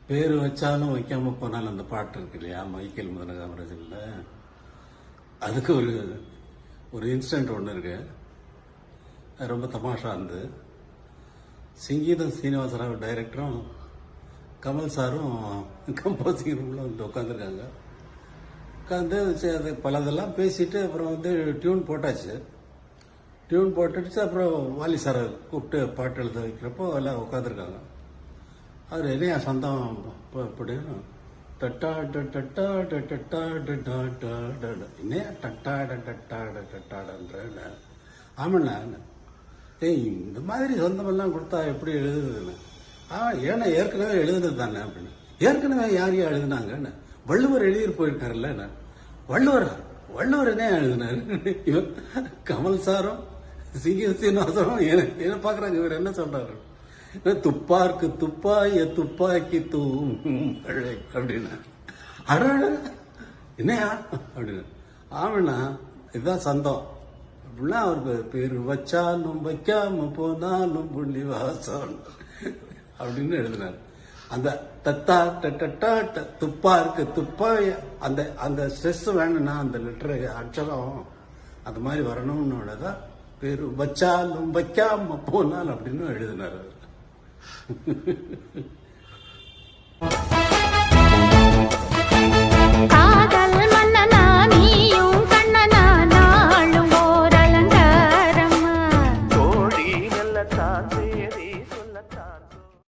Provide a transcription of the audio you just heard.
பேர் வச்சாலும் வைக்காம போனாலும் அந்த பாட்டு இருக்கு இல்லையா மைக்கேல் முதல காமராஜன்ல அதுக்கு ஒரு ஒரு இன்சிடென்ட் ஒன்று இருக்கு அது ரொம்ப தமாஷா இருந்து சங்கீதம் சீனிவாசராவ் டைரக்டரும் கமல் சாரும் கம்போசிங் ரூமில் வந்து உட்காந்துருக்காங்க உட்காந்து சரி, அது பலதெல்லாம் பேசிட்டு அப்புறம் வந்து டியூன் போட்டாச்சு டியூன் போட்டுட்டு அப்புறம் வாலி சாரை கூப்பிட்டு பாட்டு எழுத வைக்கிறப்போ எல்லாம் உட்காந்துருக்காங்க அவர் என்னையா சொந்தம் இப்போ அப்படின்னு டட்டா ட டட்டா ட டட்டா ட டா டா ட ட. என்னையா டட்டா ட டட்டா ட டட்டாடன்ற ஆமாண்ணா ஏய் இந்த மாதிரி சொந்தமெல்லாம் கொடுத்தா எப்படி எழுதுதுன்னு ஆ ஏன்னா ஏற்கனவே எழுதுனது தானே அப்படின்னு ஏற்கனவே யார் யார் எழுதுனாங்கன்னு வள்ளுவர் எழுதிட்டு போயிருக்காருல்ல என்ன வள்ளுவர் வள்ளுவர் என்ன எழுதினாரு இவன் கமல் சாரும் சிங்க சீனிவாசரும் என்ன என்ன பாக்குறாங்க இவர் என்ன சொல்றாரு துப்பார்க்கு துப்பாய துப்பாக்கி தூம் மழை அப்படின்னா அட என்னையா அப்படின்னு ஆமாண்ணா இதுதான் சந்தம் அப்படின்னா அவருக்கு பேர் வச்சாலும் வைக்காம போனாலும் புள்ளி வாசம் அப்படின்னு எழுதினார் அந்த தத்தா டட்டா துப்பா இருக்கு துப்பா அந்த அந்த ஸ்ட்ரெஸ் வேணும்னா அந்த லெட்டர் அக்ஷரம் அந்த மாதிரி வரணும்னு தான் பேர் வச்சாலும் வைக்காம போனாலும் அப்படின்னு எழுதினார் அவர்